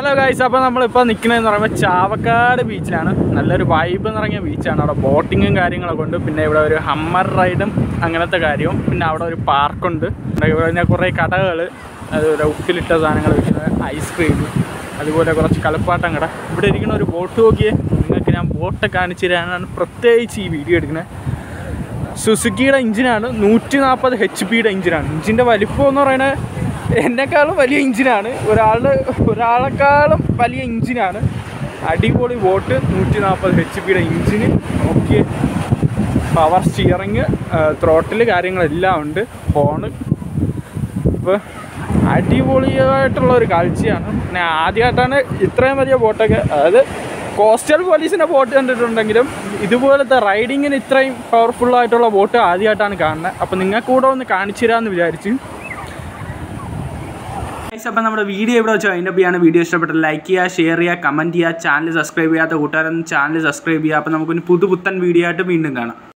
hello guys അപ്പോൾ നമ്മളിപ്പോൾ നിൽക്കുന്നതെന്ന് പറയുമ്പോൾ ചാവക്കാട് ബീച്ചിലാണ് നല്ലൊരു വൈബ് നിറങ്ങിയ ബീച്ചാണ് അവിടെ ബോട്ടിങ്ങും കാര്യങ്ങളൊക്കെ ഉണ്ട് പിന്നെ ഇവിടെ ഒരു ഹമ്മർ റൈഡും അങ്ങനത്തെ കാര്യവും പിന്നെ അവിടെ ഒരു പാർക്കുണ്ട് പിന്നെ കുറേ കടകൾ അതുപോലെ ഉപ്പിലിട്ട സാധനങ്ങൾ വിൽക്കുന്നത് ഐസ്ക്രീം അതുപോലെ കുറച്ച് കളിപ്പാട്ടം കട ഇവിടെ ഇരിക്കുന്ന ഒരു ബോട്ട് നോക്കിയേ നിങ്ങൾക്ക് ഞാൻ ബോട്ട് കാണിച്ചു തരാനാണ് പ്രത്യേകിച്ച് ഈ വീഡിയോ എടുക്കുന്നത് സുസുക്കിയുടെ എഞ്ചിനാണ് നൂറ്റി നാൽപ്പത് എച്ച് പിയുടെ എഞ്ചിനാണ് എഞ്ചിൻ്റെ വലിപ്പം എന്ന് പറയുന്നത് എന്നെക്കാളും വലിയ എഞ്ചിനാണ് ഒരാളുടെ ഒരാളെക്കാളും വലിയ എഞ്ചിനാണ് അടിപൊളി ബോട്ട് നൂറ്റി നാൽപ്പത് എച്ച് പിയുടെ എഞ്ചിന് നോക്കിയ പവർ സ്റ്റിയറിങ് ത്രോട്ടിൽ കാര്യങ്ങളെല്ലാം ഉണ്ട് ഹോണ് ഇപ്പോൾ അടിപൊളിയായിട്ടുള്ള ഒരു കാഴ്ചയാണ് പിന്നെ ആദ്യമായിട്ടാണ് ഇത്രയും വലിയ ബോട്ടൊക്കെ അതായത് കോസ്റ്റൽ പോലീസിൻ്റെ ബോട്ട് കണ്ടിട്ടുണ്ടെങ്കിലും ഇതുപോലത്തെ റൈഡിങ്ങിന് ഇത്രയും പവർഫുൾ ആയിട്ടുള്ള ബോട്ട് ആദ്യമായിട്ടാണ് കാണുന്നത് അപ്പോൾ നിങ്ങൾക്ക് കൂടെ ഒന്ന് കാണിച്ചു തരാമെന്ന് വിചാരിച്ചു അപ്പം നമ്മുടെ വീഡിയോ ഇവിടെ വെച്ചോ അതിൻ്റെ ആണ് വീഡിയോ ഇഷ്ടപ്പെട്ടത് ലൈക്ക് ചെയ്യുക ഷെയർ ചെയ്യുക കമൻറ്റ് ചെയ്യുക ചാനൽ സബ്സ്ക്രൈബ് ചെയ്യാത്ത കൂട്ടുകാരൊന്ന് ചാനൽ സബ്സ്ക്രൈബ് ചെയ്യുക അപ്പോൾ നമുക്കൊരു പുതു പുത്തൻ വീഡിയോ ആയിട്ട് വീണ്ടും കാണാം